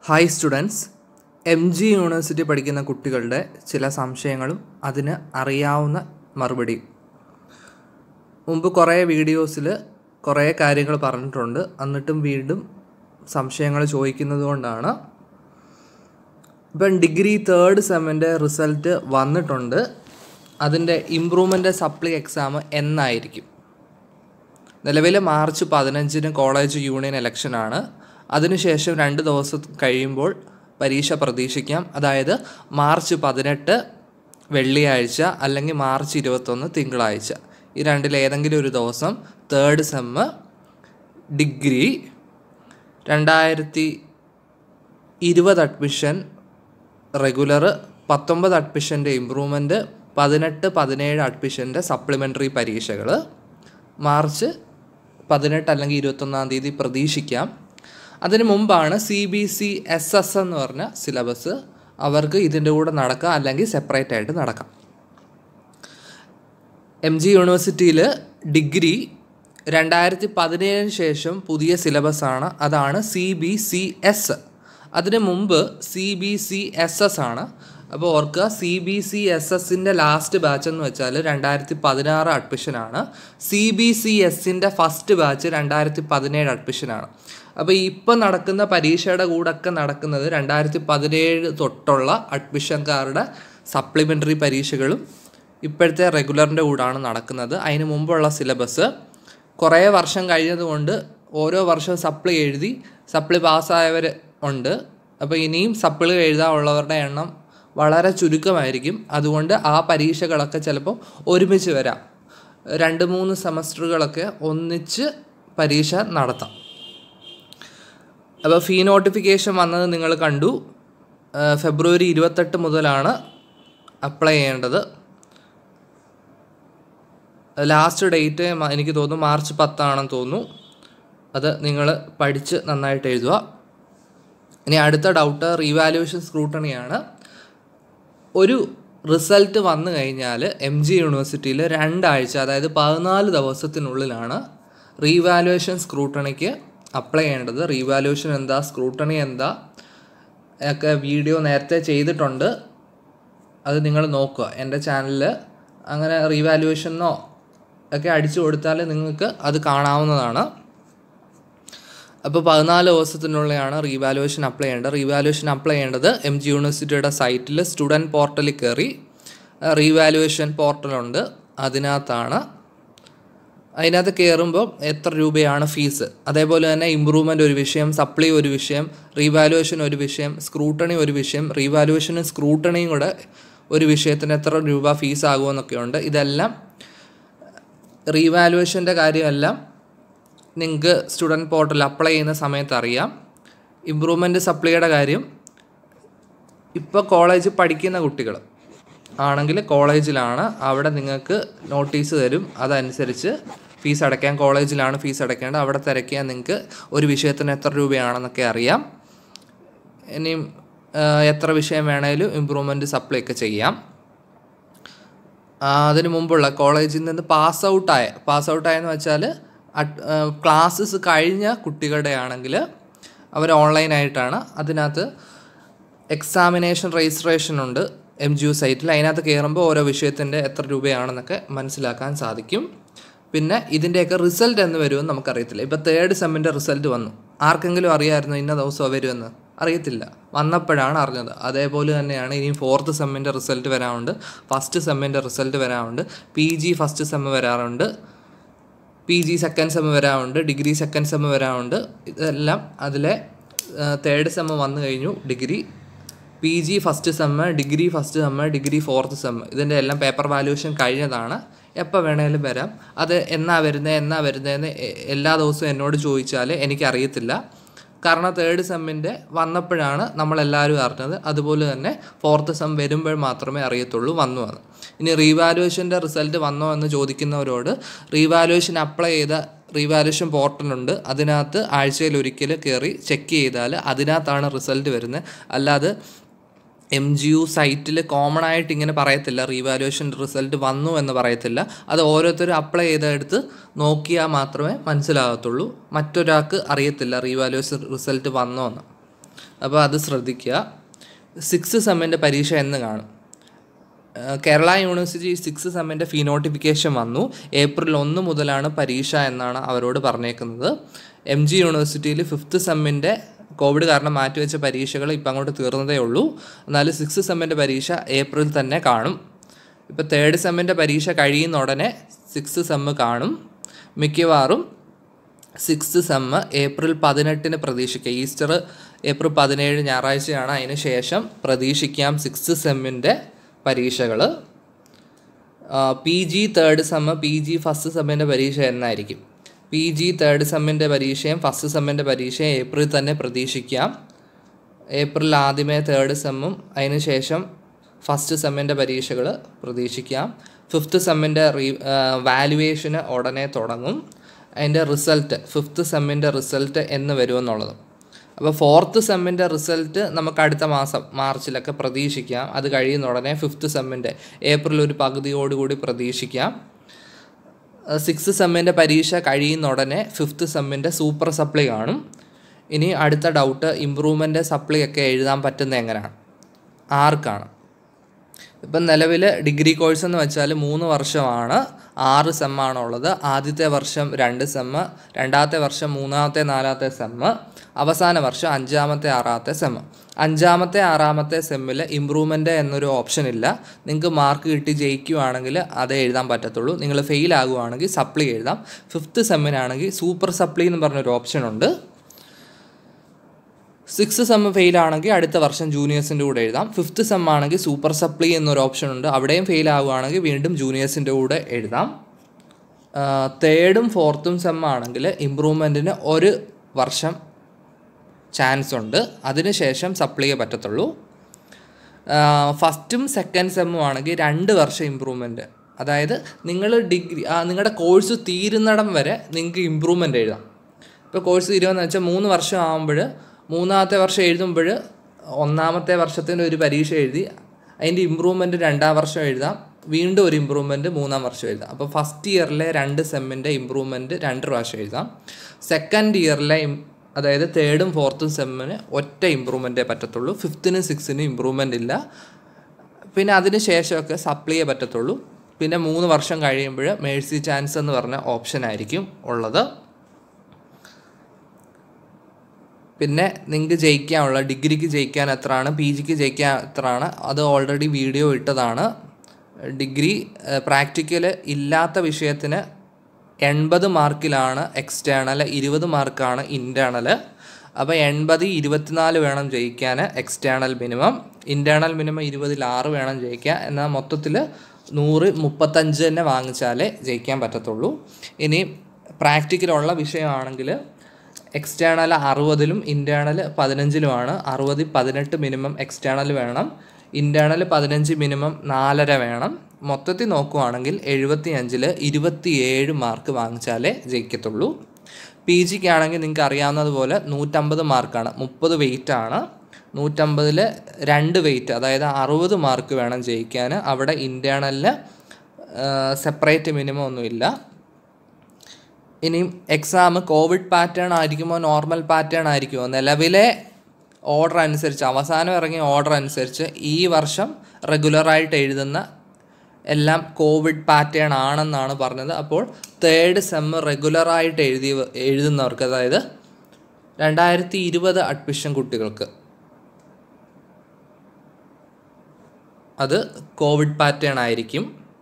hi students M G university പഠിക്കുന്ന കുട്ടികളുടെ ചില സംശയങ്ങളും അതിന് അറിയാവുന്ന മറുപടിയും മുമ്പ് കുറേ വീഡിയോസിൽ കുറേ കാര്യങ്ങൾ പറഞ്ഞിട്ടുണ്ട് എന്നിട്ടും വീണ്ടും സംശയങ്ങൾ ചോദിക്കുന്നത് കൊണ്ടാണ് ഇപ്പം ഡിഗ്രി തേർഡ് സെമ്മിൻ്റെ റിസൾട്ട് വന്നിട്ടുണ്ട് അതിൻ്റെ ഇമ്പ്രൂവ്മെൻ്റ് സപ്ലി എക്സാം എന്നായിരിക്കും നിലവിൽ മാർച്ച് പതിനഞ്ചിന് കോളേജ് യൂണിയൻ ഇലക്ഷനാണ് അതിനുശേഷം രണ്ട് ദിവസം കഴിയുമ്പോൾ പരീക്ഷ പ്രതീക്ഷിക്കാം അതായത് മാർച്ച് പതിനെട്ട് വെള്ളിയാഴ്ച അല്ലെങ്കിൽ മാർച്ച് ഇരുപത്തൊന്ന് തിങ്കളാഴ്ച ഈ രണ്ടിൽ ഏതെങ്കിലും ഒരു ദിവസം തേർഡ് സെമ്മ് ഡിഗ്രി രണ്ടായിരത്തി ഇരുപത് അഡ്മിഷൻ റെഗുലർ പത്തൊമ്പത് അഡ്മിഷൻ്റെ ഇമ്പ്രൂവ്മെൻറ്റ് പതിനെട്ട് പതിനേഴ് അഡ്മിഷൻ്റെ സപ്ലിമെൻ്ററി പരീക്ഷകൾ മാർച്ച് പതിനെട്ട് അല്ലെങ്കിൽ ഇരുപത്തൊന്നാം തീയതി പ്രതീക്ഷിക്കാം അതിന് മുമ്പാണ് C B C S S എന്ന് പറഞ്ഞ സിലബസ് അവർക്ക് ഇതിൻ്റെ കൂടെ നടക്കാം അല്ലെങ്കിൽ സെപ്പറേറ്റ് ആയിട്ട് നടക്കാം എം ജി യൂണിവേഴ്സിറ്റിയിൽ ഡിഗ്രി രണ്ടായിരത്തി പതിനേഴിന് ശേഷം പുതിയ സിലബസാണ് അതാണ് സി ബി സി എസ് അതിന് മുമ്പ് C B C S S ആണ് അപ്പോൾ ഓർക്കുക സി ബി സി എസ് എസിൻ്റെ ലാസ്റ്റ് ബാച്ച് എന്ന് വെച്ചാൽ രണ്ടായിരത്തി പതിനാറ് അഡ്മിഷനാണ് സി ബി സി എസിൻ്റെ ഫസ്റ്റ് ബാച്ച് രണ്ടായിരത്തി പതിനേഴ് അഡ്മിഷനാണ് അപ്പോൾ ഇപ്പം നടക്കുന്ന പരീക്ഷയുടെ കൂടെയൊക്കെ നടക്കുന്നത് രണ്ടായിരത്തി പതിനേഴ് തൊട്ടുള്ള അഡ്മിഷൻകാരുടെ സപ്ലിമെൻ്ററി പരീക്ഷകളും ഇപ്പോഴത്തെ റെഗുലറിൻ്റെ കൂടാണ് നടക്കുന്നത് അതിന് മുമ്പുള്ള സിലബസ് കുറേ വർഷം കഴിഞ്ഞതുകൊണ്ട് ഓരോ വർഷവും സപ്ലി എഴുതി സപ്ലി പാസ്സായവർ ഉണ്ട് അപ്പോൾ ഇനിയും സപ്ലി എഴുതാനുള്ളവരുടെ എണ്ണം വളരെ ചുരുക്കമായിരിക്കും അതുകൊണ്ട് ആ പരീക്ഷകളൊക്കെ ചിലപ്പോൾ ഒരുമിച്ച് വരാം രണ്ട് മൂന്ന് സെമസ്റ്ററുകളൊക്കെ ഒന്നിച്ച് പരീക്ഷ നടത്താം അപ്പോൾ ഫീ നോട്ടിഫിക്കേഷൻ വന്നത് നിങ്ങൾ കണ്ടു ഫെബ്രുവരി ഇരുപത്തെട്ട് മുതലാണ് അപ്ലൈ ചെയ്യേണ്ടത് ലാസ്റ്റ് ഡേറ്റ് എനിക്ക് തോന്നുന്നു മാർച്ച് പത്താണെന്ന് തോന്നുന്നു അത് നിങ്ങൾ പഠിച്ച് നന്നായിട്ട് എഴുതുക ഇനി അടുത്ത ഡൗട്ട് റീവാലുവേഷൻ സ്ക്രൂട്ടണിയാണ് ഒരു റിസൾട്ട് വന്നു കഴിഞ്ഞാൽ എം ജി യൂണിവേഴ്സിറ്റിയിൽ രണ്ടാഴ്ച അതായത് പതിനാല് ദിവസത്തിനുള്ളിലാണ് റീവാലുവേഷൻ സ്ക്രൂട്ടണിക്ക് അപ്ലൈ ചെയ്യേണ്ടത് റീവാലുവേഷൻ എന്താ സ്ക്രൂട്ടണി എന്താ ഒക്കെ വീഡിയോ നേരത്തെ ചെയ്തിട്ടുണ്ട് അത് നിങ്ങൾ നോക്കുക എൻ്റെ ചാനലിൽ അങ്ങനെ റീവാലുവേഷനോ ഒക്കെ അടിച്ചു കൊടുത്താൽ നിങ്ങൾക്ക് അത് കാണാവുന്നതാണ് അപ്പോൾ പതിനാല് ദിവസത്തിനുള്ളിലാണ് റീവാലുവേഷൻ അപ്ലൈ ചെയ്യേണ്ടത് റീവാലുവേഷൻ അപ്ലൈ ചെയ്യേണ്ടത് എം ജി യൂണിവേഴ്സിറ്റിയുടെ സൈറ്റിൽ സ്റ്റുഡൻറ്റ് പോർട്ടലിൽ കയറി റീവാലുവേഷൻ പോർട്ടലുണ്ട് അതിനകത്താണ് അതിനകത്ത് കയറുമ്പോൾ എത്ര രൂപയാണ് ഫീസ് അതേപോലെ തന്നെ ഇമ്പ്രൂവ്മെൻ്റ് ഒരു വിഷയം സപ്ലി ഒരു വിഷയം റീവാലുവേഷൻ ഒരു വിഷയം സ്ക്രൂട്ടണി ഒരു വിഷയം റീവാലുവേഷനും സ്ക്രൂട്ടണിയും കൂടെ ഒരു വിഷയത്തിന് എത്ര രൂപ ഫീസ് ആകുമെന്നൊക്കെ ഉണ്ട് ഇതെല്ലാം റീവാലുവേഷൻ്റെ കാര്യമെല്ലാം നിങ്ങൾക്ക് സ്റ്റുഡൻറ്റ് പോർട്ടൽ അപ്ലൈ ചെയ്യുന്ന സമയത്ത് അറിയാം ഇമ്പ്രൂവ്മെൻറ്റ് സപ്ലിയുടെ കാര്യം ഇപ്പോൾ കോളേജ് പഠിക്കുന്ന കുട്ടികൾ ആണെങ്കിൽ കോളേജിലാണ് അവിടെ നിങ്ങൾക്ക് നോട്ടീസ് തരും അതനുസരിച്ച് ഫീസ് അടയ്ക്കാൻ കോളേജിലാണ് ഫീസ് അടയ്ക്കേണ്ടത് അവിടെ തിരക്കിയാൽ നിങ്ങൾക്ക് ഒരു വിഷയത്തിന് എത്ര രൂപയാണെന്നൊക്കെ അറിയാം ഇനിയും എത്ര വിഷയം വേണേലും ഇമ്പ്രൂവ്മെൻറ്റ് സപ്ലൈ ഒക്കെ ചെയ്യാം അതിന് മുമ്പുള്ള കോളേജിൽ നിന്ന് പാസ് ഔട്ടായ പാസ് ഔട്ടായെന്ന് വെച്ചാൽ ക്ലാസ്സസ് കഴിഞ്ഞ കുട്ടികളുടെ ആണെങ്കിൽ അവർ ഓൺലൈനായിട്ടാണ് അതിനകത്ത് എക്സാമിനേഷൻ രജിസ്ട്രേഷൻ ഉണ്ട് എം ജി യു സൈറ്റിൽ അതിനകത്ത് കയറുമ്പോൾ ഓരോ വിഷയത്തിൻ്റെ എത്ര രൂപയാണെന്നൊക്കെ മനസ്സിലാക്കാൻ സാധിക്കും പിന്നെ ഇതിൻ്റെയൊക്കെ റിസൾട്ട് എന്ന് വരുമെന്ന് നമുക്കറിയത്തില്ല ഇപ്പോൾ തേർഡ് സെമ്മിൻ്റെ റിസൾട്ട് വന്നു ആർക്കെങ്കിലും അറിയാമായിരുന്നു ഇന്ന ദിവസം വരുമെന്ന് അറിയത്തില്ല വന്നപ്പോഴാണ് അറിഞ്ഞത് അതേപോലെ തന്നെയാണ് ഇനി ഫോർത്ത് സെമ്മിൻ്റെ റിസൾട്ട് വരാറുണ്ട് ഫസ്റ്റ് സെമ്മിൻ്റെ റിസൾട്ട് വരാറുണ്ട് പി ജി ഫസ്റ്റ് സെമ്മ് വരാറുണ്ട് പി ജി സെക്കൻഡ് സെമ്മ് വരാറുണ്ട് ഡിഗ്രി സെക്കൻഡ് സെമ്മ് വരാറുണ്ട് ഇതെല്ലാം അതിലെ തേർഡ് സെമ്മ് വന്നു കഴിഞ്ഞു degree P G first sem degree first sem degree fourth sem ഇതിൻ്റെ എല്ലാം പേപ്പർ വാല്യൂഷൻ കഴിഞ്ഞതാണ് എപ്പോൾ വേണേലും വരാം അത് എന്നാ വരുന്നത് എന്നാ വരുന്നതെന്ന് എല്ലാ ദിവസവും എന്നോട് ചോദിച്ചാൽ എനിക്കറിയത്തില്ല കാരണം തേർഡ് സെമ്മിൻ്റെ വന്നപ്പോഴാണ് നമ്മളെല്ലാവരും അറിഞ്ഞത് അതുപോലെ തന്നെ ഫോർത്ത് സെം വരുമ്പോൾ മാത്രമേ അറിയത്തുള്ളൂ വന്നു എന്ന് ഇനി റീവാലുവേഷൻ്റെ റിസൾട്ട് വന്നോ എന്ന് ചോദിക്കുന്നവരോട് റീവാലുവേഷൻ അപ്ലൈ ചെയ്ത റീവാലുവേഷൻ പോർട്ടലുണ്ട് അതിനകത്ത് ആഴ്ചയിൽ ഒരിക്കൽ കയറി ചെക്ക് ചെയ്താൽ അതിനകത്താണ് റിസൾട്ട് വരുന്നത് അല്ലാതെ എം ജി യു സൈറ്റിൽ കോമൺ ആയിട്ട് ഇങ്ങനെ പറയത്തില്ല റീവാലുവേഷൻ റിസൾട്ട് വന്നു എന്ന് പറയത്തില്ല അത് ഓരോരുത്തരും അപ്ലൈ ചെയ്തെടുത്ത് നോക്കിയാൽ മാത്രമേ മനസ്സിലാകത്തുള്ളൂ മറ്റൊരാൾക്ക് അറിയത്തില്ല റീവാലുവേഷൻ റിസൾട്ട് വന്നോ എന്ന് അപ്പോൾ അത് ശ്രദ്ധിക്കുക സിക്സ് സെമ്മിൻ്റെ പരീക്ഷ എന്ന് കാണും ഏഹ് കേരള യൂണിവേഴ്സിറ്റി സിക്സ് സെമ്മിൻ്റെ ഫീ നോട്ടിഫിക്കേഷൻ വന്നു ഏപ്രിൽ ഒന്ന് മുതലാണ് പരീക്ഷ എന്നാണ് അവരോട് പറഞ്ഞേക്കുന്നത് എം ജി യൂണിവേഴ്സിറ്റിയിൽ ഫിഫ്ത്ത് സെമ്മിൻ്റെ കോവിഡ് കാരണം മാറ്റിവെച്ച പരീക്ഷകൾ ഇപ്പം അങ്ങോട്ട് തീർന്നതേ ഉള്ളൂ എന്നാൽ സിക്സ് സെമ്മിൻ്റെ പരീക്ഷ ഏപ്രിൽ തന്നെ കാണും ഇപ്പോൾ തേർഡ് സെമ്മിൻ്റെ പരീക്ഷ കഴിയുന്ന ഉടനെ സിക്സ് സെമ്മ് കാണും മിക്കവാറും സിക്സ് സെമ്മ് ഏപ്രിൽ പതിനെട്ടിന് പ്രതീക്ഷിക്കുക ഈസ്റ്റർ ഏപ്രിൽ പതിനേഴ് ഞായറാഴ്ചയാണ് അതിന് ശേഷം പ്രതീക്ഷിക്കാം സിക്സ് സെമ്മിൻ്റെ പരീക്ഷകൾ P G third sem P G first സെമ്മിൻ്റെ പരീക്ഷ എന്നായിരിക്കും പി ജി തേർഡ് സെമ്മിൻ്റെ പരീക്ഷയും ഫസ്റ്റ് സെമ്മിൻ്റെ പരീക്ഷയും ഏപ്രിൽ തന്നെ പ്രതീക്ഷിക്കാം ഏപ്രിൽ ആദ്യമേ തേർഡ് സെമ്മും അതിന് ശേഷം ഫസ്റ്റ് സെമ്മിൻ്റെ പരീക്ഷകൾ പ്രതീക്ഷിക്കാം ഫിഫ്ത്ത് സെമ്മിൻ്റെ റീ വാലുവേഷന് ഉടനെ തുടങ്ങും അതിൻ്റെ റിസൾട്ട് ഫിഫ്ത്ത് സെമ്മിൻ്റെ റിസൾട്ട് എന്ന് വരുമെന്നുള്ളത് അപ്പോൾ ഫോർത്ത് സെമ്മിൻ്റെ റിസൾട്ട് നമുക്ക് അടുത്ത മാസം മാർച്ചിലൊക്കെ പ്രതീക്ഷിക്കാം അത് കഴിയുന്ന ഉടനെ ഫിഫ്ത്ത് സെമ്മിൻ്റെ ഏപ്രിൽ ഒരു പകുതിയോടുകൂടി പ്രതീക്ഷിക്കാം സിക്സ് സെമ്മിൻ്റെ പരീക്ഷ കഴിയുന്ന ഉടനെ ഫിഫ്ത്ത് സെമ്മിൻ്റെ സൂപ്പർ സപ്ലി കാണും ഇനി അടുത്ത ഡൗട്ട് ഇമ്പ്രൂവ്മെൻ്റ് സപ്ലി ഒക്കെ എഴുതാൻ പറ്റുന്നത് എങ്ങനെയാണ് ആർക്കാണ് ഇപ്പം നിലവിൽ ഡിഗ്രി കോഴ്സ് എന്ന് വെച്ചാൽ മൂന്ന് വർഷമാണ് ആറ് സെമ്മാണുള്ളത് ആദ്യത്തെ വർഷം രണ്ട് സെമ്മ് രണ്ടാമത്തെ വർഷം മൂന്നാമത്തെ നാലാമത്തെ സെമ്മ് അവസാന വർഷം അഞ്ചാമത്തെ ആറാമത്തെ സെമ്മ് അഞ്ചാമത്തെ ആറാമത്തെ സെമ്മിൽ ഇമ്പ്രൂവ്മെൻ്റ് എന്നൊരു ഓപ്ഷൻ ഇല്ല നിങ്ങൾക്ക് മാർക്ക് കിട്ടി ജയിക്കുകയാണെങ്കിൽ അതേ എഴുതാൻ പറ്റത്തുള്ളൂ നിങ്ങൾ ഫെയിൽ ആകുവാണെങ്കിൽ സപ്ലി എഴുതാം ഫിഫ്ത്ത് സെമ്മിനാണെങ്കിൽ സൂപ്പർ സപ്ലി എന്ന് പറഞ്ഞൊരു ഓപ്ഷൻ ഉണ്ട് സിക്സ് സെം ഫെയിൽ ആണെങ്കിൽ അടുത്ത വർഷം ജൂനിയേഴ്സിൻ്റെ കൂടെ എഴുതാം ഫിഫ്ത്ത് സെം ആണെങ്കിൽ സൂപ്പർ സപ്ലി എന്നൊരു ഓപ്ഷൻ ഉണ്ട് അവിടെയും ഫെയിൽ ആവുകയാണെങ്കിൽ വീണ്ടും ജൂനിയേഴ്സിൻ്റെ കൂടെ എഴുതാം തേർഡും ഫോർത്തും സെം ആണെങ്കിൽ ഇമ്പ്രൂവ്മെൻറ്റിന് ഒരു വർഷം ചാൻസ് ഉണ്ട് അതിനുശേഷം സപ്ലിയെ പറ്റത്തുള്ളൂ ഫസ്റ്റും സെക്കൻഡ് സെമ്മും ആണെങ്കിൽ രണ്ട് വർഷം ഇമ്പ്രൂവ്മെൻറ്റ് അതായത് നിങ്ങൾ ഡിഗ്രി നിങ്ങളുടെ കോഴ്സ് തീരുന്നിടം വരെ നിങ്ങൾക്ക് ഇമ്പ്രൂവ്മെൻ്റ് എഴുതാം ഇപ്പോൾ കോഴ്സ് തീരുമെന്ന് വെച്ചാൽ മൂന്ന് വർഷം ആകുമ്പോൾ മൂന്നാമത്തെ വർഷം എഴുതുമ്പോൾ ഒന്നാമത്തെ വർഷത്തിൻ്റെ ഒരു പരീക്ഷ എഴുതി അതിൻ്റെ ഇമ്പ്രൂവ്മെൻറ്റ് രണ്ടാം വർഷം എഴുതാം വീണ്ടും ഒരു ഇമ്പ്രൂവ്മെൻറ്റ് മൂന്നാം വർഷം എഴുതാം അപ്പോൾ ഫസ്റ്റ് ഇയറിലെ രണ്ട് സെമ്മിൻ്റെ ഇമ്പ്രൂവ്മെൻറ്റ് രണ്ട് പ്രാവശ്യം എഴുതാം സെക്കൻഡ് ഇയറിലെ അതായത് തേർഡും ഫോർത്തും സെമ്മിന് ഒറ്റ ഇമ്പ്രൂവ്മെൻറ്റേ പറ്റത്തുള്ളൂ ഫിഫ്ത്തിനും സിക്സ്ത്തിനും ഇമ്പ്രൂവ്മെൻ്റ് ഇല്ല പിന്നെ അതിന് ശേഷമൊക്കെ സപ്ലിയേ പറ്റത്തുള്ളൂ പിന്നെ മൂന്ന് വർഷം കഴിയുമ്പോൾ മേഴ്സി ചാൻസ് എന്ന് പറഞ്ഞ ഓപ്ഷൻ ആയിരിക്കും ഉള്ളത് പിന്നെ നിങ്ങൾക്ക് ജയിക്കാനുള്ള ഡിഗ്രിക്ക് ജയിക്കാൻ എത്രയാണ് പി ജിക്ക് ജയിക്കാൻ എത്രയാണ് അത് ഓൾറെഡി വീഡിയോ ഇട്ടതാണ് ഡിഗ്രി പ്രാക്ടിക്കൽ ഇല്ലാത്ത വിഷയത്തിന് എൺപത് മാർക്കിലാണ് എക്സ്റ്റേണൽ ഇരുപത് മാർക്കാണ് ഇൻറ്റേണൽ അപ്പോൾ എൺപത് ഇരുപത്തിനാല് വേണം ജയിക്കാൻ എക്സ്റ്റേണൽ മിനിമം ഇൻറ്റേണൽ മിനിമം ഇരുപതിൽ ആറ് വേണം ജയിക്കാൻ എന്നാൽ മൊത്തത്തിൽ നൂറ് മുപ്പത്തഞ്ച് തന്നെ വാങ്ങിച്ചാലേ ജയിക്കാൻ പറ്റത്തുള്ളൂ ഇനി പ്രാക്ടിക്കലുള്ള വിഷയമാണെങ്കിൽ എക്സ്റ്റേണൽ അറുപതിലും ഇൻറ്റേണൽ പതിനഞ്ചിലുമാണ് അറുപത് പതിനെട്ട് മിനിമം എക്സ്റ്റേണൽ വേണം ഇൻറ്റേണൽ പതിനഞ്ച് മിനിമം നാലര വേണം മൊത്തത്തിൽ നോക്കുവാണെങ്കിൽ എഴുപത്തി അഞ്ചിൽ ഇരുപത്തിയേഴ് മാർക്ക് വാങ്ങിച്ചാലേ ജയിക്കത്തുള്ളൂ പി ജിക്ക് ആണെങ്കിൽ നിങ്ങൾക്ക് അറിയാവുന്നതുപോലെ നൂറ്റമ്പത് മാർക്കാണ് മുപ്പത് വെയിറ്റ് ആണ് നൂറ്റമ്പതിൽ രണ്ട് വെയിറ്റ് അതായത് അറുപത് മാർക്ക് വേണം ജയിക്കാൻ അവിടെ ഇൻറ്റേണലിൽ സെപ്പറേറ്റ് മിനിമം ഒന്നുമില്ല ഇനിയും എക്സാം കോവിഡ് പാറ്റേൺ ആയിരിക്കുമോ നോർമൽ പാറ്റേൺ ആയിരിക്കുമോ നിലവിലെ ഓർഡർ അനുസരിച്ച് അവസാനം ഇറങ്ങിയ ഓർഡർ അനുസരിച്ച് ഈ വർഷം റെഗുലറായിട്ട് എഴുതുന്ന എല്ലാം കോവിഡ് പാറ്റേൺ ആണെന്നാണ് പറഞ്ഞത് അപ്പോൾ തേർഡ് സെമ്മ് റെഗുലറായിട്ട് എഴുതി എഴുതുന്നവർക്ക് അതായത് രണ്ടായിരത്തി ഇരുപത് അഡ്മിഷൻ കുട്ടികൾക്ക് അത് കോവിഡ് പാറ്റേൺ ആയിരിക്കും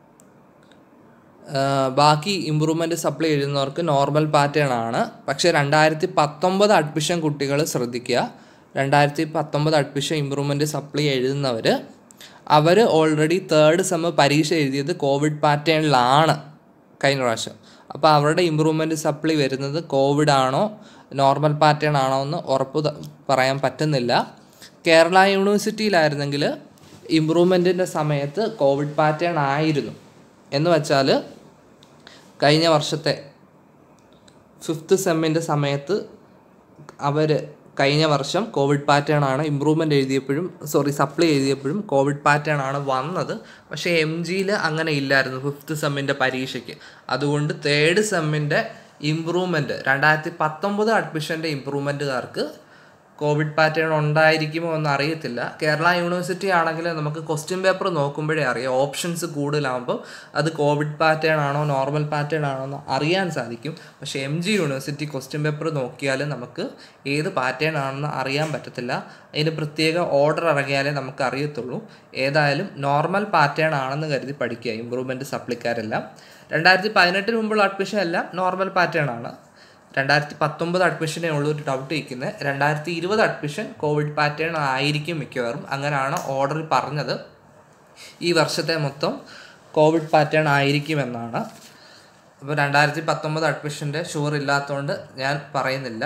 ബാക്കി ഇമ്പ്രൂവ്മെൻറ്റ് സപ്ലൈ എഴുതുന്നവർക്ക് നോർമൽ പാറ്റേൺ ആണ് പക്ഷേ രണ്ടായിരത്തി പത്തൊമ്പത് അഡ്മിഷൻ കുട്ടികൾ ശ്രദ്ധിക്കുക രണ്ടായിരത്തി പത്തൊമ്പത് അഡ്മിഷൻ ഇമ്പ്രൂവ്മെൻറ്റ് സപ്ലൈ എഴുതുന്നവർ അവർ ഓൾറെഡി തേർഡ് സെമ്മ് പരീക്ഷ എഴുതിയത് കോവിഡ് പാറ്റേണിലാണ് കഴിഞ്ഞ പ്രാവശ്യം അപ്പോൾ അവരുടെ ഇമ്പ്രൂവ്മെൻറ്റ് സപ്ലൈ വരുന്നത് കോവിഡ് ആണോ നോർമൽ പാറ്റേൺ ആണോ എന്ന് ഉറപ്പ് പറയാൻ പറ്റുന്നില്ല കേരള യൂണിവേഴ്സിറ്റിയിലായിരുന്നെങ്കിൽ ഇമ്പ്രൂവ്മെൻറ്റിൻ്റെ സമയത്ത് കോവിഡ് പാറ്റേൺ ആയിരുന്നു എന്ന് വെച്ചാൽ കഴിഞ്ഞ വർഷത്തെ ഫിഫ്ത്ത് സെമ്മിൻ്റെ സമയത്ത് അവർ കഴിഞ്ഞ വർഷം കോവിഡ് പാറ്റേൺ ആണ് ഇമ്പ്രൂവ്മെൻ്റ് എഴുതിയപ്പോഴും സോറി സപ്ലൈ എഴുതിയപ്പോഴും കോവിഡ് പാറ്റേൺ ആണ് വന്നത് പക്ഷേ എം ജിയിൽ അങ്ങനെ ഇല്ലായിരുന്നു ഫിഫ്ത്ത് സെമ്മിൻ്റെ പരീക്ഷയ്ക്ക് അതുകൊണ്ട് തേർഡ് സെമ്മിൻ്റെ ഇമ്പ്രൂവ്മെൻറ്റ് രണ്ടായിരത്തി പത്തൊമ്പത് അഡ്മിഷൻ്റെ ഇമ്പ്രൂവ്മെൻറ്റുകാർക്ക് കോവിഡ് പാറ്റേൺ ഉണ്ടായിരിക്കുമോ എന്ന് അറിയത്തില്ല കേരള യൂണിവേഴ്സിറ്റി ആണെങ്കിൽ നമുക്ക് ക്വസ്റ്റ്യൻ പേപ്പർ നോക്കുമ്പോഴേ അറിയാം ഓപ്ഷൻസ് കൂടുതലാകുമ്പോൾ അത് കോവിഡ് പാറ്റേൺ ആണോ നോർമൽ പാറ്റേൺ ആണോ എന്ന് അറിയാൻ സാധിക്കും പക്ഷേ M G university question paper നോക്കിയാൽ നമുക്ക് ഏത് പാറ്റേൺ ആണെന്ന് അറിയാൻ പറ്റത്തില്ല അതിന് പ്രത്യേക ഓർഡർ ഇറങ്ങിയാലേ നമുക്ക് അറിയത്തുള്ളൂ ഏതായാലും നോർമൽ പാറ്റേൺ ആണെന്ന് കരുതി പഠിക്കുക ഇമ്പ്രൂവ്മെൻറ്റ് സപ്ലിക്കാരെല്ലാം രണ്ടായിരത്തി പതിനെട്ടിന് മുമ്പുള്ള അഡ്മിഷൻ എല്ലാം നോർമൽ പാറ്റേൺ ആണ് രണ്ടായിരത്തി പത്തൊമ്പത് അഡ്മിഷനേ ഉള്ളൂ ഒരു ഡൗട്ട് ഇരിക്കുന്നത് രണ്ടായിരത്തി ഇരുപത് അഡ്മിഷൻ കോവിഡ് പാറ്റേൺ ആയിരിക്കും മിക്കവാറും അങ്ങനെയാണ് ഓർഡറിൽ പറഞ്ഞത് ഈ വർഷത്തെ മൊത്തം കോവിഡ് പാറ്റേൺ ആയിരിക്കുമെന്നാണ് അപ്പോൾ രണ്ടായിരത്തി പത്തൊമ്പത് അഡ്മിഷൻ്റെ ഷുവർ ഇല്ലാത്തതുകൊണ്ട് ഞാൻ പറയുന്നില്ല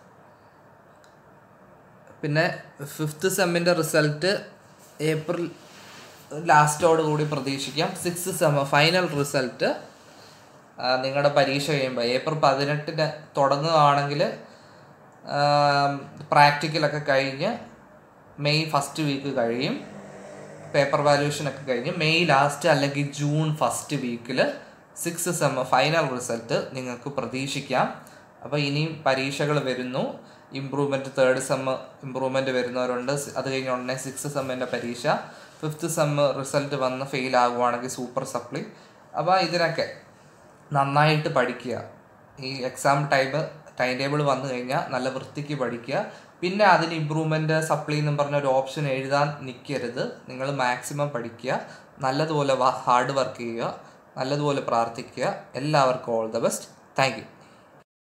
പിന്നെ ഫിഫ്ത്ത് സെമ്മിൻ്റെ റിസൾട്ട് ഏപ്രിൽ ലാസ്റ്റോട് കൂടി പ്രതീക്ഷിക്കാം സിക്സ് സെമ്മ് ഫൈനൽ റിസൾട്ട് നിങ്ങളുടെ പരീക്ഷ കഴിയുമ്പോൾ ഏപ്രിൽ പതിനെട്ടിന് തുടങ്ങുകയാണെങ്കിൽ പ്രാക്ടിക്കലൊക്കെ കഴിഞ്ഞ് മെയ് ഫസ്റ്റ് വീക്ക് കഴിയും പേപ്പർ വാല്യൂഷനൊക്കെ കഴിഞ്ഞ് മെയ് ലാസ്റ്റ് അല്ലെങ്കിൽ ജൂൺ ഫസ്റ്റ് വീക്കിൽ സിക്സ് സെമ്മ് ഫൈനൽ റിസൾട്ട് നിങ്ങൾക്ക് പ്രതീക്ഷിക്കാം അപ്പോൾ ഇനിയും പരീക്ഷകൾ വരുന്നു ഇമ്പ്രൂവ്മെൻറ്റ് തേർഡ് സെമ്മ് ഇമ്പ്രൂവ്മെൻറ്റ് വരുന്നവരുണ്ട് അത് കഴിഞ്ഞ ഉടനെ സിക്സ് സെമ്മിൻ്റെ പരീക്ഷ ഫിഫ്ത്ത് സെമ്മ് റിസൾട്ട് വന്ന് ഫെയിൽ ആകുവാണെങ്കിൽ സൂപ്പർ സപ്ലി അപ്പോൾ ഇതിനൊക്കെ നന്നായിട്ട് പഠിക്കുക ഈ എക്സാം ടൈം ടൈം ടേബിൾ വന്നു കഴിഞ്ഞാൽ നല്ല വൃത്തിക്ക് പഠിക്കുക പിന്നെ അതിന് ഇമ്പ്രൂവ്മെൻറ്റ് സപ്ലി എന്നും പറഞ്ഞ ഒരു ഓപ്ഷൻ എഴുതാൻ നിൽക്കരുത് നിങ്ങൾ മാക്സിമം പഠിക്കുക നല്ലതുപോലെ ഹാർഡ് വർക്ക് ചെയ്യുക നല്ലതുപോലെ പ്രാർത്ഥിക്കുക എല്ലാവർക്കും all the best thank U